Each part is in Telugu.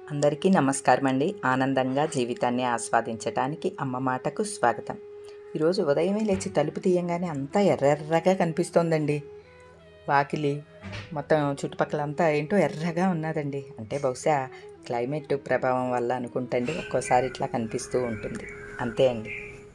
అందరికీ నమస్కారం అండి ఆనందంగా జీవితాన్ని ఆస్వాదించడానికి అమ్మ మాటకు స్వాగతం ఈరోజు ఉదయమే లేచి తలుపు తీయంగానే అంతా ఎర్రెర్రగా కనిపిస్తోందండి వాకిలి మొత్తం చుట్టుపక్కల అంతా ఏంటో ఎర్రగా ఉన్నదండి అంటే బహుశా క్లైమేట్ ప్రభావం వల్ల అనుకుంటండి ఒక్కోసారి ఇట్లా కనిపిస్తూ ఉంటుంది అంతే అండి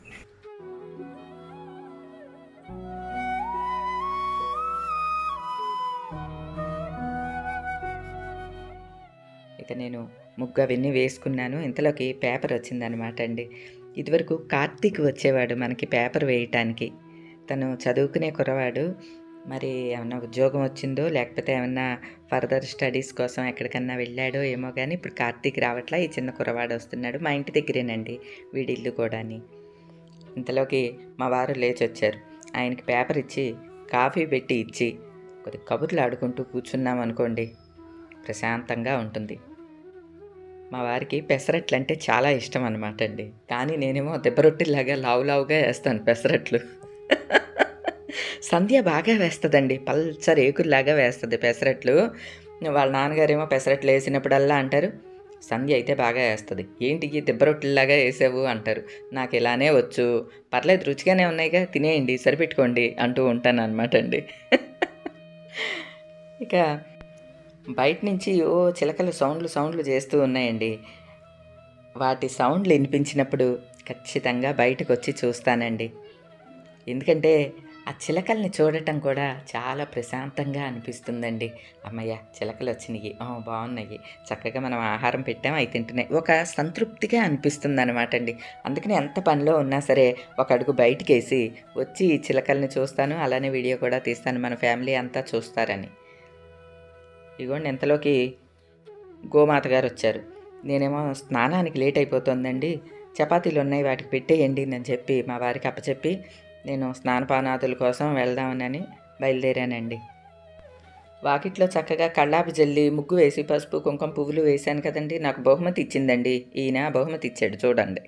ఇక నేను ముగ్గు అవన్నీ వేసుకున్నాను ఇంతలోకి పేపర్ వచ్చిందనమాట అండి ఇదివరకు కార్తీక్ వచ్చేవాడు మనకి పేపర్ వేయటానికి తను చదువుకునే కురవాడు మరి ఏమన్నా ఉద్యోగం వచ్చిందో లేకపోతే ఏమన్నా ఫర్దర్ స్టడీస్ కోసం ఎక్కడికన్నా వెళ్ళాడో ఏమో కానీ ఇప్పుడు కార్తీక్ రావట్లా ఈ చిన్న కురవాడు వస్తున్నాడు మా ఇంటి దగ్గరేనండి వీడి ఇల్లు కూడాని ఇంతలోకి మా వారు లేచి వచ్చారు ఆయనకి పేపర్ ఇచ్చి కాఫీ పెట్టి ఇచ్చి కొద్ది కబుర్లు ఆడుకుంటూ కూర్చున్నాం అనుకోండి ప్రశాంతంగా ఉంటుంది మా వారికి పెసరట్లు అంటే చాలా ఇష్టం అనమాట అండి కానీ నేనేమో దెబ్బరొట్టిలాగా లావు లావుగా వేస్తాను పెసరట్లు సంధ్య బాగా వేస్తుందండి పల్చ రేకుల్లాగా వేస్తుంది పెసరట్లు వాళ్ళ నాన్నగారేమో పెసరట్లు వేసినప్పుడల్లా అంటారు సంధ్య అయితే బాగా వేస్తుంది ఏంటి ఈ దెబ్బరొట్టిలాగా వేసావు అంటారు నాకు ఇలానే వచ్చు పర్లేదు రుచిగానే ఉన్నాయిగా తినేయండి సరిపెట్టుకోండి అంటూ ఉంటాను అనమాట అండి ఇక బయట నుంచి ఓ చిలకలు సౌండ్లు సౌండ్లు చేస్తూ ఉన్నాయండి వాటి సౌండ్లు వినిపించినప్పుడు ఖచ్చితంగా బయటకు వచ్చి చూస్తానండి ఎందుకంటే ఆ చిలకల్ని చూడటం కూడా చాలా ప్రశాంతంగా అనిపిస్తుందండి అమ్మయ్య చిలకలు వచ్చినాయి ఆ, బాగున్నాయి చక్కగా మనం ఆహారం పెట్టాం అవి తింటున్నాయి ఒక సంతృప్తిగా అనిపిస్తుంది అనమాట అండి అందుకని ఎంత పనిలో ఉన్నా సరే ఒక అడుగు బయటికి వేసి వచ్చి ఈ చిలకల్ని చూస్తాను అలానే వీడియో కూడా తీస్తాను మన ఫ్యామిలీ అంతా చూస్తారని ఇదిగోండి ఎంతలోకి గోమాత గారు వచ్చారు నేనేమో స్నానానికి లేట్ అయిపోతుందండి చపాతీలు ఉన్నాయి వాటికి పెట్టేయండి అని చెప్పి మా వారికి అప్పచెప్పి నేను స్నానపానాదుల కోసం వెళ్దామని బయలుదేరానండి వాకిట్లో చక్కగా కళ్ళాపి జల్లి ముగ్గు వేసి పసుపు కుంకుమ పువ్వులు వేశాను కదండి నాకు బహుమతి ఇచ్చిందండి ఈయన బహుమతి ఇచ్చాడు చూడండి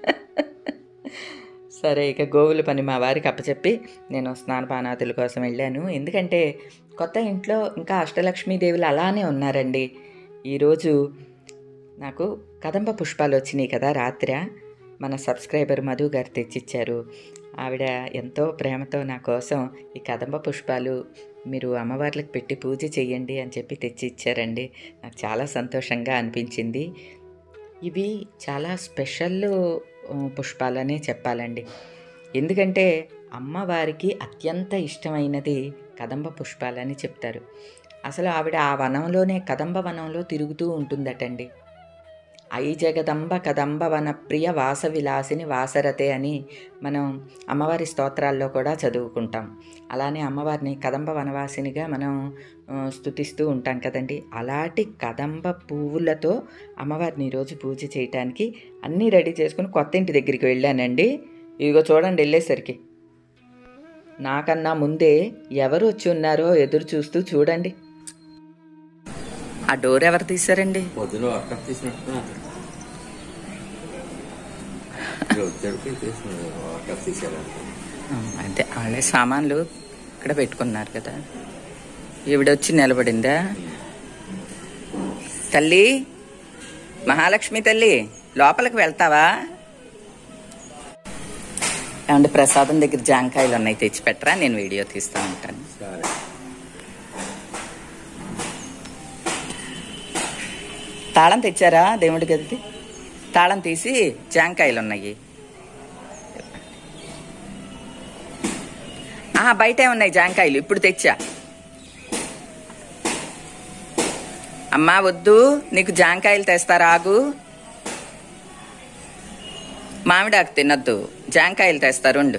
సరే ఇక గోవుల పని మా వారికి అప్పచెప్పి నేను స్నానపానాదుల కోసం వెళ్ళాను ఎందుకంటే కొత్త ఇంట్లో ఇంకా అష్టలక్ష్మీదేవులు అలానే ఉన్నారండి ఈరోజు నాకు కదంబ పుష్పాలు వచ్చినాయి కదా రాత్రి మన సబ్స్క్రైబర్ మధు గారు తెచ్చిచ్చారు ఆవిడ ఎంతో ప్రేమతో నా కోసం ఈ కదంబ పుష్పాలు మీరు అమ్మవార్లకు పెట్టి పూజ చేయండి అని చెప్పి తెచ్చి ఇచ్చారండి నాకు చాలా సంతోషంగా అనిపించింది ఇవి చాలా స్పెషల్ ఆ, పుష్పాలనే చెప్పాలండి ఎందుకంటే అమ్మవారికి అత్యంత ఇష్టమైనది కదంబ పుష్పాలని చెప్తారు అసలు ఆవిడ ఆ వనంలోనే కదంబ వనంలో తిరుగుతూ ఉంటుందటండి ఐ జగదంబ కదంబ వన ప్రియ వాస విలాసిని వాసరతే అని మనం అమ్మవారి స్తోత్రాల్లో కూడా చదువుకుంటాం అలానే అమ్మవారిని కదంబ వనవాసినిగా మనం ఆ, స్తుతిస్తూ ఉంటాం కదండి అలాంటి కదంబ పువ్వులతో అమ్మవారిని ఈరోజు పూజ చేయటానికి అన్నీ రెడీ చేసుకుని కొత్త ఇంటి దగ్గరికి వెళ్ళానండి ఇదిగో చూడండి వెళ్ళేసరికి నాకన్నా ముందే ఎవరు వచ్చి ఉన్నారో ఎదురు చూస్తూ చూడండి ఆ డోర్ ఎవరు తీశారండి పొద్దున వర్కప్ తీసినట్టు వచ్చేటికి తీసినాడు వర్కప్ తీసారంట అంటే వాళ్ళే సామాన్లు ఇక్కడ పెట్టుకున్నారు కదా ఈవిడొచ్చి నిలబడిందా తల్లి మహాలక్ష్మి తల్లి లోపలికి వెళ్తావా ఏమంటే ప్రసాదం దగ్గర జాంకాయలు ఉన్నాయి తెచ్చి పెట్టరా నేను వీడియో తీస్తూ ఉంటాను సరే తాళం తెచ్చారా దేవుడి గదికి తాళం తీసి జాంకాయలు ఉన్నాయి ఆ బయటే ఉన్నాయి జాంకాయలు ఇప్పుడు తెచ్చా అమ్మా వద్దు నీకు జాంకాయలు తెస్తారా ఆగు మామిడాకు తినొద్దు జాంకాయలు తెస్తారు ఉండు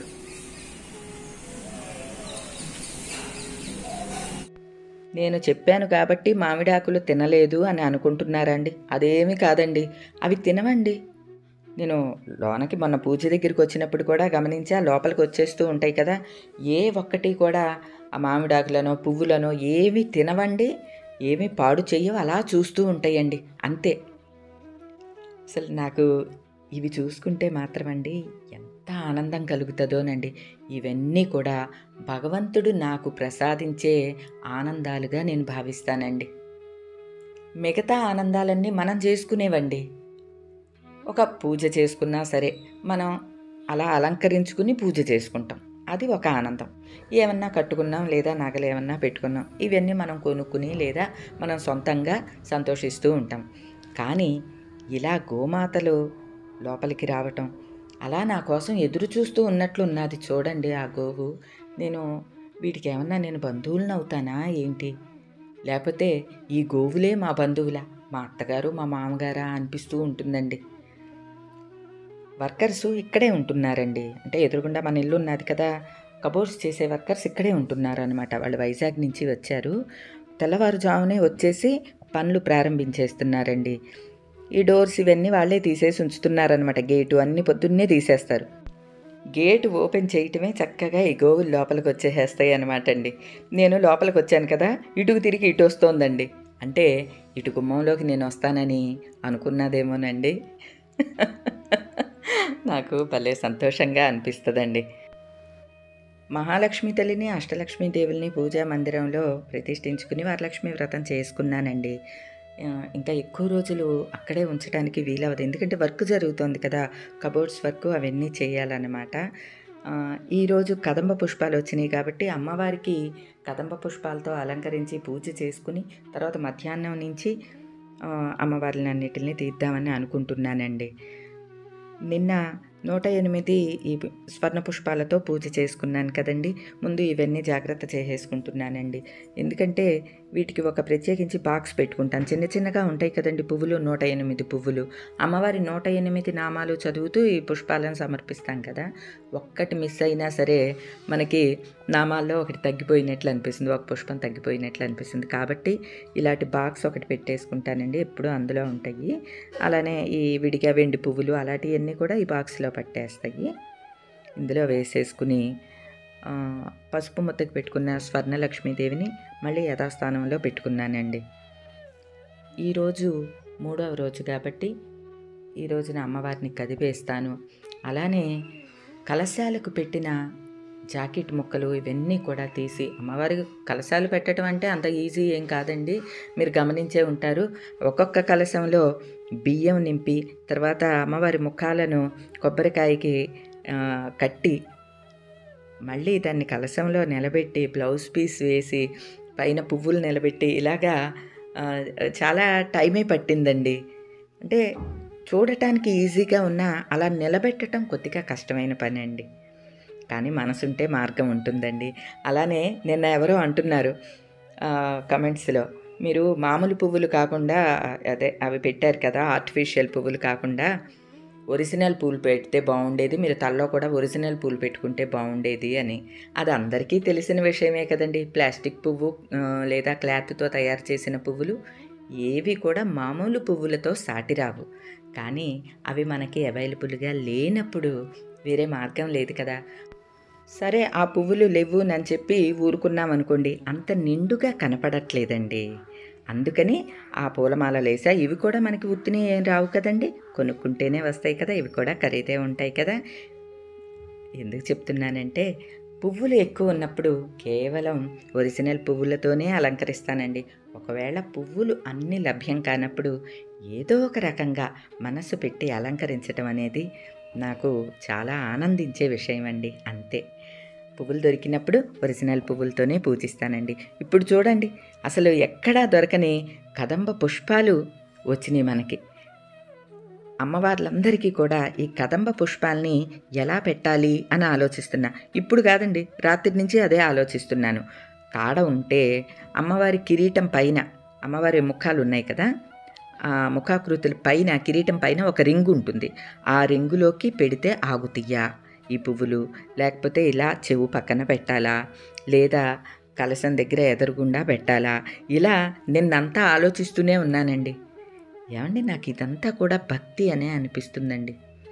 నేను చెప్పాను కాబట్టి మామిడాకులు తినలేదు అని అనుకుంటున్నారండి అదేమీ కాదండి అవి తినవండి నేను లోనకి మొన్న పూజ దగ్గరికి వచ్చినప్పుడు కూడా గమనించా లోపలికి వచ్చేస్తూ ఉంటాయి కదా ఏ ఒక్కటి కూడా ఆ మామిడాకులనో పువ్వులనో ఏవి తినవండి ఏమీ పాడు చెయ్యవు అలా చూస్తూ ఉంటాయండి అంతే అసలు నాకు ఇవి చూసుకుంటే మాత్రమండి ఎంత ఆనందం కలుగుతుందోనండి ఇవన్నీ కూడా భగవంతుడు నాకు ప్రసాదించే ఆనందాలుగా నేను భావిస్తానండి మిగతా ఆనందాలన్నీ మనం చేసుకునేవండి ఒక పూజ చేసుకున్నా సరే మనం అలా అలంకరించుకుని పూజ చేసుకుంటాం అది ఒక ఆనందం ఏమన్నా కట్టుకున్నాం లేదా నగలు ఏమన్నా పెట్టుకున్నాం ఇవన్నీ మనం కొనుక్కుని లేదా మనం సొంతంగా సంతోషిస్తూ ఉంటాం కానీ ఇలా గోమాతలు లోపలికి రావటం అలా నా కోసం ఎదురు చూస్తూ ఉన్నట్లు ఉన్నది చూడండి ఆ గోవు నేను వీటికి ఏమన్నా నేను బంధువులను అవుతానా ఏంటి లేకపోతే ఈ గోవులే మా బంధువులా మా అత్తగారు మా మామగారా అనిపిస్తూ ఉంటుందండి వర్కర్స్ ఇక్కడే ఉంటున్నారండి అంటే ఎదురుగుండా మన ఇల్లు ఉన్నది కదా కబోర్డ్స్ చేసే వర్కర్స్ ఇక్కడే ఉంటున్నారు అనమాట వాళ్ళు వైజాగ్ నుంచి వచ్చారు తెల్లవారుజామునే వచ్చేసి పనులు ప్రారంభించేస్తున్నారండి ఈ డోర్స్ ఇవన్నీ వాళ్ళే తీసేసి ఉంచుతున్నారనమాట గేటు అన్ని పొద్దున్నే తీసేస్తారు గేటు ఓపెన్ చేయటమే చక్కగా ఈ గోవులు లోపలికి వచ్చేసేస్తాయి అనమాట అండి నేను లోపలికి వచ్చాను కదా ఇటుకు తిరిగి ఇటు వస్తోందండి అంటే ఇటు గుమ్మంలోకి నేను వస్తానని అనుకున్నదేమోనండి నాకు భలే సంతోషంగా అనిపిస్తుందండి మహాలక్ష్మి తల్లిని అష్టలక్ష్మి దేవుల్ని పూజా మందిరంలో ప్రతిష్ఠించుకుని వరలక్ష్మి వ్రతం చేసుకున్నానండి ఆ, ఇంకా ఎక్కువ రోజులు అక్కడే ఉంచడానికి వీలవదు ఎందుకంటే వర్క్ జరుగుతోంది కదా కబోర్డ్స్ వర్క్ అవన్నీ చేయాలన్నమాట ఆ, ఈరోజు కదంబ పుష్పాలు వచ్చినాయి కాబట్టి అమ్మవారికి కదంబ పుష్పాలతో అలంకరించి పూజ చేసుకుని తర్వాత మధ్యాహ్నం నుంచి ఆ, అమ్మవారిని అన్నిటిని తీద్దామని అనుకుంటున్నానండి నిన్న నూట ఎనిమిది ఈ స్వర్ణ పుష్పాలతో పూజ చేసుకున్నాను కదండి ముందు ఇవన్నీ జాగ్రత్త చేసేసుకుంటున్నానండి ఎందుకంటే వీటికి ఒక ప్రత్యేకించి బాక్స్ పెట్టుకుంటాను చిన్న చిన్నగా ఉంటాయి కదండి పువ్వులు నూట ఎనిమిది పువ్వులు అమ్మవారి నూట ఎనిమిది నామాలు చదువుతూ ఈ పుష్పాలను సమర్పిస్తాం కదా ఒక్కటి మిస్ అయినా సరే మనకి నామాల్లో ఒకటి తగ్గిపోయినట్లు అనిపిస్తుంది ఒక పుష్పం తగ్గిపోయినట్లు అనిపిస్తుంది కాబట్టి ఇలాంటి బాక్స్ ఒకటి పెట్టేసుకుంటానండి ఎప్పుడూ అందులో ఉంటాయి అలానే ఈ విడిగా వెండి పువ్వులు అలాంటివన్నీ కూడా ఈ బాక్స్లో పట్టేస్తాయి ఇందులో వేసేసుకుని ఆ, పసుపు ముద్దకు పెట్టుకున్న స్వర్ణలక్ష్మీదేవిని మళ్ళీ యథాస్థానంలో పెట్టుకున్నానండి ఈరోజు మూడవ రోజు కాబట్టి ఈ రోజున అమ్మవారిని కదిపేస్తాను అలానే కలశాలకు పెట్టిన జాకెట్ ముక్కలు ఇవన్నీ కూడా తీసి అమ్మవారికి కలశాలు పెట్టడం అంటే అంత ఈజీ ఏం కాదండి మీరు గమనించే ఉంటారు ఒక్కొక్క కలశంలో బియ్యం నింపి తర్వాత అమ్మవారి ముఖాలను కొబ్బరికాయకి ఆ, కట్టి మళ్ళీ దాన్ని కలశంలో నిలబెట్టి బ్లౌజ్ పీస్ వేసి పైన పువ్వులు నిలబెట్టి ఇలాగా ఆ, చాలా టైమే పట్టిందండి అంటే చూడటానికి ఈజీగా ఉన్నా అలా నిలబెట్టడం కొద్దిగా కష్టమైన పని అండి కానీ మనసుంటే మార్గం ఉంటుందండి అలానే నిన్న ఎవరో అంటున్నారు కమెంట్స్లో మీరు మామూలు పువ్వులు కాకుండా అదే అవి పెట్టారు కదా ఆర్టిఫిషియల్ పువ్వులు కాకుండా ఒరిజినల్ పూలు పెడితే బాగుండేది మీరు తల్లో కూడా ఒరిజినల్ పూలు పెట్టుకుంటే బాగుండేది అని అది అందరికీ తెలిసిన విషయమే కదండి ప్లాస్టిక్ పువ్వు ఆ, లేదా క్లాత్తో తయారు చేసిన పువ్వులు ఏవి కూడా మామూలు పువ్వులతో సాటి రావు కానీ అవి మనకి అవైలబుల్గా లేనప్పుడు వేరే మార్గం లేదు కదా సరే ఆ పువ్వులు లేవు అని చెప్పి ఊరుకున్నాం అనుకోండి అంత నిండుగా కనపడట్లేదండి అందుకని ఆ పూలమాలలు వేసా ఇవి కూడా మనకి ఉత్తిని ఏం రావు కదండి కొనుక్కుంటేనే వస్తాయి కదా ఇవి కూడా ఖరీదే ఉంటాయి కదా ఎందుకు చెప్తున్నానంటే పువ్వులు ఎక్కువ ఉన్నప్పుడు కేవలం ఒరిజినల్ పువ్వులతోనే అలంకరిస్తానండి ఒకవేళ పువ్వులు అన్ని లభ్యం కానప్పుడు ఏదో ఒక రకంగా మనసు పెట్టి అలంకరించడం అనేది నాకు చాలా ఆనందించే విషయం అండి అంతే పువ్వులు దొరికినప్పుడు ఒరిజినల్ పువ్వులతోనే పూజిస్తానండి ఇప్పుడు చూడండి అసలు ఎక్కడా దొరకని కదంబ పుష్పాలు వచ్చినాయి మనకి అమ్మవార్లందరికీ కూడా ఈ కదంబ పుష్పాల్ని ఎలా పెట్టాలి అని ఆలోచిస్తున్నా ఇప్పుడు కాదండి రాత్రి నుంచి అదే ఆలోచిస్తున్నాను కాడ ఉంటే అమ్మవారి కిరీటం పైన అమ్మవారి ముఖాలు ఉన్నాయి కదా ఆ ముఖాకృతుల పైన కిరీటం పైన ఒక రింగు ఉంటుంది ఆ రింగులోకి పెడితే ఆగుతీయా ఈ పువ్వులు లేకపోతే ఇలా చెవు పక్కన పెట్టాలా లేదా కలసం దగ్గర ఎదురుగుండా పెట్టాలా ఇలా నిన్నంతా ఆలోచిస్తూనే ఉన్నానండి ఏమండి నాకు ఇదంతా కూడా భక్తి అనే అనిపిస్తుందండి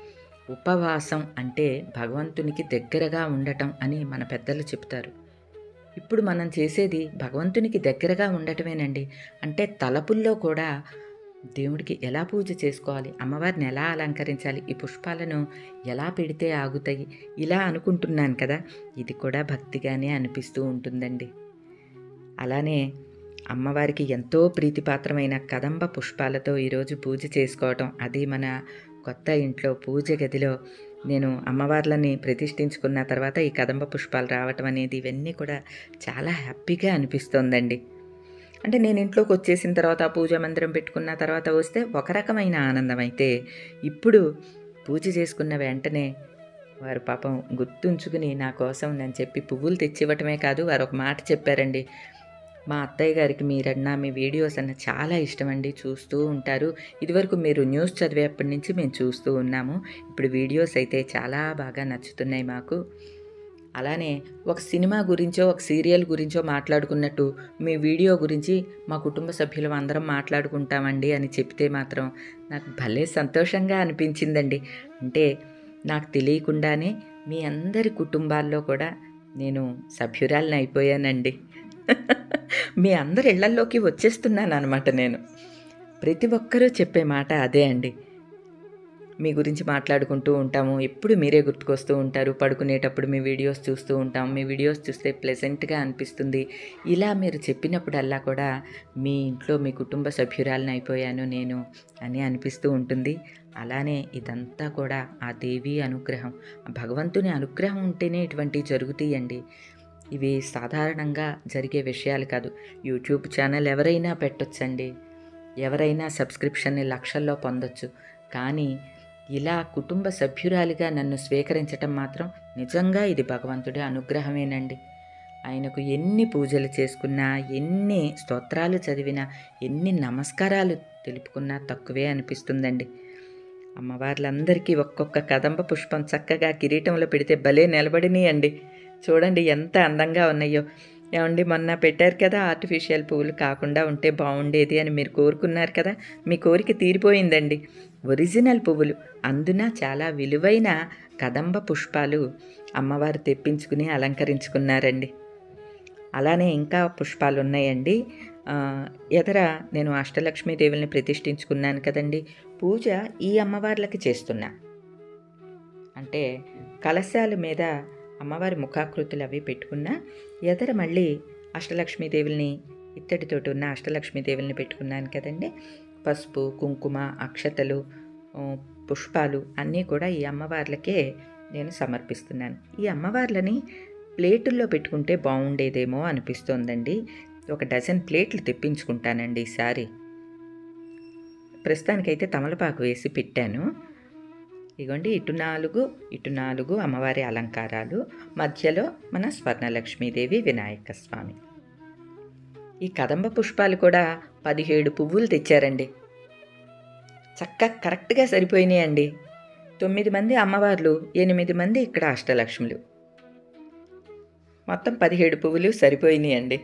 ఉపవాసం అంటే భగవంతునికి దగ్గరగా ఉండటం అని మన పెద్దలు చెప్తారు ఇప్పుడు మనం చేసేది భగవంతునికి దగ్గరగా ఉండటమేనండి అంటే తలపుల్లో కూడా దేవుడికి ఎలా పూజ చేసుకోవాలి అమ్మవారిని ఎలా అలంకరించాలి ఈ పుష్పాలను ఎలా పెడితే ఆగుతాయి ఇలా అనుకుంటున్నాను కదా ఇది కూడా భక్తిగానే అనిపిస్తూ ఉంటుందండి అలానే అమ్మవారికి ఎంతో ప్రీతిపాత్రమైన కదంబ పుష్పాలతో ఈరోజు పూజ చేసుకోవటం అది మన కొత్త ఇంట్లో పూజ గదిలో నేను అమ్మవార్లని ప్రతిష్ఠించుకున్న తర్వాత ఈ కదంబ పుష్పాలు రావటం అనేది ఇవన్నీ కూడా చాలా హ్యాపీగా అనిపిస్తోందండి అంటే నేను ఇంట్లోకి వచ్చేసిన తర్వాత పూజా మందిరం పెట్టుకున్న తర్వాత వస్తే ఒక రకమైన ఆనందం అయితే ఇప్పుడు పూజ చేసుకున్న వెంటనే వారు పాపం గుర్తుంచుకుని నా కోసం నేను చెప్పి పువ్వులు తెచ్చివ్వటమే కాదు వారు ఒక మాట చెప్పారండి మా అత్తయ్య గారికి మీరన్నా మీ వీడియోస్ అన్న చాలా ఇష్టం అండి చూస్తూ ఉంటారు ఇదివరకు మీరు న్యూస్ చదివేప్పటి నుంచి మేము చూస్తూ ఉన్నాము ఇప్పుడు వీడియోస్ అయితే చాలా బాగా నచ్చుతున్నాయి మాకు అలానే ఒక సినిమా గురించో ఒక సీరియల్ గురించో మాట్లాడుకున్నట్టు మీ వీడియో గురించి మా కుటుంబ సభ్యులం అందరం మాట్లాడుకుంటామండి అని చెప్తే మాత్రం నాకు భలే సంతోషంగా అనిపించిందండి అంటే నాకు తెలియకుండానే మీ అందరి కుటుంబాల్లో కూడా నేను సభ్యురాలిని అయిపోయానండి మీ అందరి ఇళ్లల్లోకి వచ్చేస్తున్నాను అనమాట నేను ప్రతి ఒక్కరూ చెప్పే మాట అదే అండి మీ గురించి మాట్లాడుకుంటూ ఉంటాము ఎప్పుడు మీరే గుర్తుకొస్తూ ఉంటారు పడుకునేటప్పుడు మీ వీడియోస్ చూస్తూ ఉంటాం మీ వీడియోస్ చూస్తే ప్లెజెంట్గా అనిపిస్తుంది ఇలా మీరు చెప్పినప్పుడల్లా కూడా మీ ఇంట్లో మీ కుటుంబ సభ్యురాలని అయిపోయాను నేను అని అనిపిస్తూ ఉంటుంది అలానే ఇదంతా కూడా ఆ దేవి అనుగ్రహం ఆ భగవంతుని అనుగ్రహం ఉంటేనే ఇటువంటివి జరుగుతాయండి ఇవి సాధారణంగా జరిగే విషయాలు కాదు యూట్యూబ్ ఛానల్ ఎవరైనా పెట్టొచ్చండి ఎవరైనా సబ్స్క్రిప్షన్ని లక్షల్లో పొందొచ్చు కానీ ఇలా కుటుంబ సభ్యురాలిగా నన్ను స్వీకరించటం మాత్రం నిజంగా ఇది భగవంతుడి అనుగ్రహమేనండి ఆయనకు ఎన్ని పూజలు చేసుకున్నా ఎన్ని స్తోత్రాలు చదివినా ఎన్ని నమస్కారాలు తెలుపుకున్నా తక్కువే అనిపిస్తుందండి అమ్మవార్లందరికీ ఒక్కొక్క కదంబ పుష్పం చక్కగా కిరీటంలో పెడితే భలే నిలబడినాయండి చూడండి ఎంత అందంగా ఉన్నాయో ఏమండి మొన్న పెట్టారు కదా ఆర్టిఫిషియల్ పువ్వులు కాకుండా ఉంటే బాగుండేది అని మీరు కోరుకున్నారు కదా మీ కోరిక తీరిపోయిందండి ఒరిజినల్ పువ్వులు అందున చాలా విలువైన కదంబ పుష్పాలు అమ్మవారు తెప్పించుకుని అలంకరించుకున్నారండి అలానే ఇంకా పుష్పాలు ఉన్నాయండి ఆ, ఎదర నేను అష్టలక్ష్మీదేవుల్ని ప్రతిష్ఠించుకున్నాను కదండి పూజ ఈ అమ్మవార్లకి చేస్తున్నా అంటే కలశాల మీద అమ్మవారి ముఖాకృతులు అవి పెట్టుకున్నా ఎదర మళ్ళీ అష్టలక్ష్మీదేవుల్ని ఇత్తడితోటి ఉన్న అష్టలక్ష్మీదేవుల్ని పెట్టుకున్నాను కదండి పసుపు కుంకుమ అక్షతలు ఆ, పుష్పాలు అన్నీ కూడా ఈ అమ్మవార్లకే నేను సమర్పిస్తున్నాను ఈ అమ్మవార్లని ప్లేటుల్లో పెట్టుకుంటే బాగుండేదేమో అనిపిస్తోందండి ఒక డజన్ ప్లేట్లు తెప్పించుకుంటానండి ఈసారి ప్రస్తుతానికైతే తమలపాకు వేసి పెట్టాను ఇగోండి ఇటు నాలుగు ఇటు నాలుగు అమ్మవారి అలంకారాలు మధ్యలో మన స్వర్ణలక్ష్మీదేవి వినాయక స్వామి ఈ కదంబ పుష్పాలు కూడా పదిహేడు పువ్వులు తెచ్చారండి చక్కగా కరెక్ట్గా సరిపోయినాయండి తొమ్మిది మంది అమ్మవార్లు ఎనిమిది మంది ఇక్కడ అష్టలక్ష్ములు మొత్తం పదిహేడు పువ్వులు సరిపోయినాయండి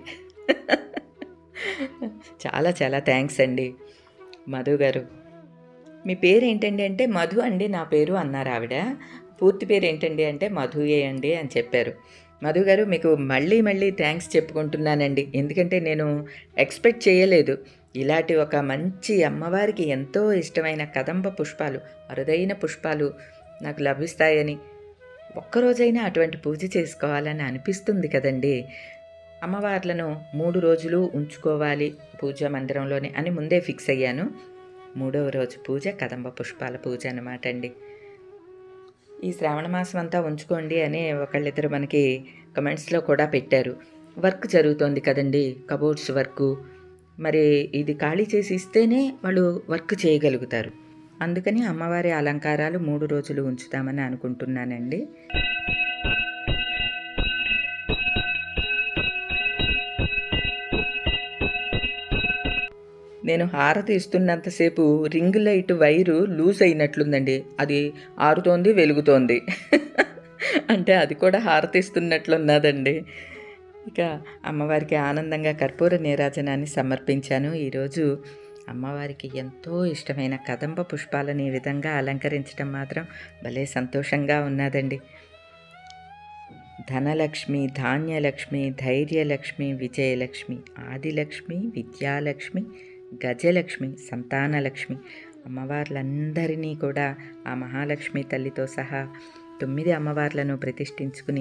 చాలా చాలా థ్యాంక్స్ అండి మధు గారు మీ పేరు ఏంటండి అంటే మధు అండి నా పేరు అన్నారు ఆవిడ పూర్తి పేరు ఏంటండి అంటే మధుయే అండి అని చెప్పారు మధు గారు మీకు మళ్ళీ మళ్ళీ థ్యాంక్స్ చెప్పుకుంటున్నానండి ఎందుకంటే నేను ఎక్స్పెక్ట్ చేయలేదు ఇలాంటి ఒక మంచి అమ్మవారికి ఎంతో ఇష్టమైన కదంబ పుష్పాలు అరుదైన పుష్పాలు నాకు లభిస్తాయని ఒక్కరోజైనా అటువంటి పూజ చేసుకోవాలని అనిపిస్తుంది కదండి అమ్మవార్లను మూడు రోజులు ఉంచుకోవాలి పూజా మందిరంలోనే అని ముందే ఫిక్స్ అయ్యాను మూడవ రోజు పూజ కదంబ పుష్పాల పూజ అనమాట అండి ఈ శ్రావణ మాసం అంతా ఉంచుకోండి అని ఒకళ్ళిద్దరు మనకి కమెంట్స్లో కూడా పెట్టారు వర్క్ జరుగుతోంది కదండి కబోర్డ్స్ వర్క్ మరి ఇది ఖాళీ చేసి ఇస్తేనే వాళ్ళు వర్క్ చేయగలుగుతారు అందుకని అమ్మవారి అలంకారాలు మూడు రోజులు ఉంచుతామని అనుకుంటున్నానండి నేను హారతి ఇస్తున్నంతసేపు రింగ్ లైట్ వైరు లూజ్ అయినట్లుందండి అది ఆరుతోంది వెలుగుతోంది అంటే అది కూడా హారతి ఇస్తున్నట్లున్నదండి ఇక అమ్మవారికి ఆనందంగా కర్పూర నీరాజనాన్ని సమర్పించాను ఈరోజు అమ్మవారికి ఎంతో ఇష్టమైన కదంబ పుష్పాలను ఈ విధంగా అలంకరించడం మాత్రం భలే సంతోషంగా ఉన్నదండి ధనలక్ష్మి ధాన్యలక్ష్మి ధైర్యలక్ష్మి విజయలక్ష్మి ఆదిలక్ష్మి విద్యాలక్ష్మి గజలక్ష్మి సంతానలక్ష్మి అమ్మవార్లందరినీ కూడా ఆ మహాలక్ష్మి తల్లితో సహా తొమ్మిది అమ్మవార్లను ప్రతిష్ఠించుకుని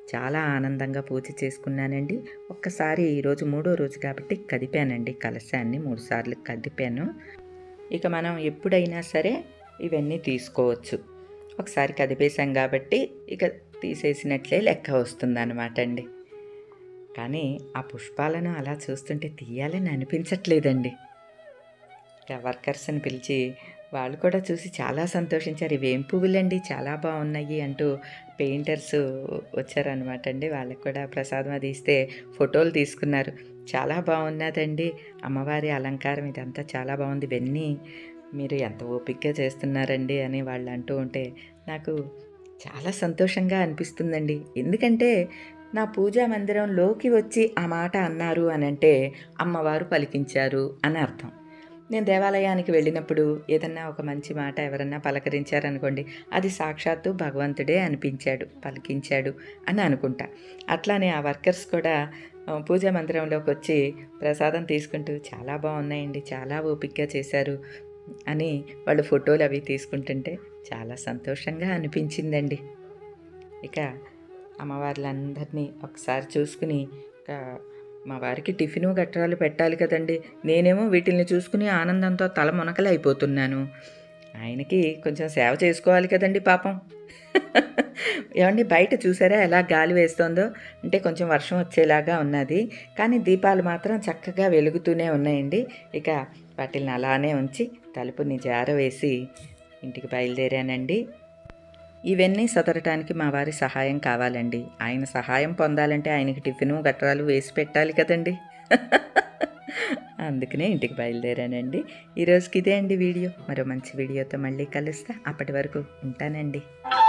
చాలా ఆనందంగా పూజ చేసుకున్నానండి ఒక్కసారి ఈరోజు మూడో రోజు కాబట్టి కదిపానండి కలశాన్ని మూడు సార్లు కదిపాను ఇక మనం ఎప్పుడైనా సరే ఇవన్నీ తీసుకోవచ్చు ఒకసారి కదిపేశాం కాబట్టి ఇక తీసేసినట్లే లెక్క వస్తుందన్నమాట అండి కానీ ఆ పుష్పాలను అలా చూస్తుంటే తీయాలని అనిపించట్లేదండి ఇక వర్కర్స్ని పిలిచి వాళ్ళు కూడా చూసి చాలా సంతోషించారు ఇవేం పువ్వులండి చాలా బాగున్నాయి అంటూ పెయింటర్స్ వచ్చారనమాట అండి వాళ్ళకి కూడా ప్రసాదం అది ఇస్తే ఫోటోలు తీసుకున్నారు చాలా బాగున్నదండి అమ్మవారి అలంకారం ఇదంతా చాలా బాగుంది ఇవన్నీ మీరు ఎంత ఓపికగా చేస్తున్నారండి అని వాళ్ళు అంటూ ఉంటే నాకు చాలా సంతోషంగా అనిపిస్తుందండి ఎందుకంటే నా పూజా మందిరంలోకి వచ్చి ఆ మాట అన్నారు అని అంటే అమ్మవారు పలికించారు అని అర్థం నేను దేవాలయానికి వెళ్ళినప్పుడు ఏదన్నా ఒక మంచి మాట ఎవరన్నా పలకరించారనుకోండి అది సాక్షాత్తు భగవంతుడే అనిపించాడు పలికించాడు అని అనుకుంటా అట్లానే ఆ వర్కర్స్ కూడా ఆ, పూజా మందిరంలోకి వచ్చి ప్రసాదం తీసుకుంటూ చాలా బాగున్నాయండి చాలా ఓపికగా చేశారు అని వాళ్ళు ఫోటోలు అవి తీసుకుంటుంటే చాలా సంతోషంగా అనిపించిందండి ఇక అమ్మవార్లందరినీ ఒకసారి చూసుకుని ఇక మా వారికి టిఫిను గట్రాలు పెట్టాలి కదండి నేనేమో వీటిని చూసుకుని ఆనందంతో తల మునకలైపోతున్నాను ఆయనకి కొంచెం సేవ చేసుకోవాలి కదండి పాపం ఏమండి బయట చూసారా ఎలా గాలి వేస్తోందో అంటే కొంచెం వర్షం వచ్చేలాగా ఉన్నది కానీ దీపాలు మాత్రం చక్కగా వెలుగుతూనే ఉన్నాయండి ఇక వాటిని అలానే ఉంచి తలుపుని జారవేసి ఇంటికి బయలుదేరానండి ఇవన్నీ సదరటానికి మా వారి సహాయం కావాలండి ఆయన సహాయం పొందాలంటే ఆయనకి టిఫిను గట్రాలు వేసి పెట్టాలి కదండి అందుకనే ఇంటికి బయలుదేరానండి ఈరోజుకి ఇదే అండి వీడియో మరో మంచి వీడియోతో మళ్ళీ కలుస్తా అప్పటి వరకు ఉంటానండి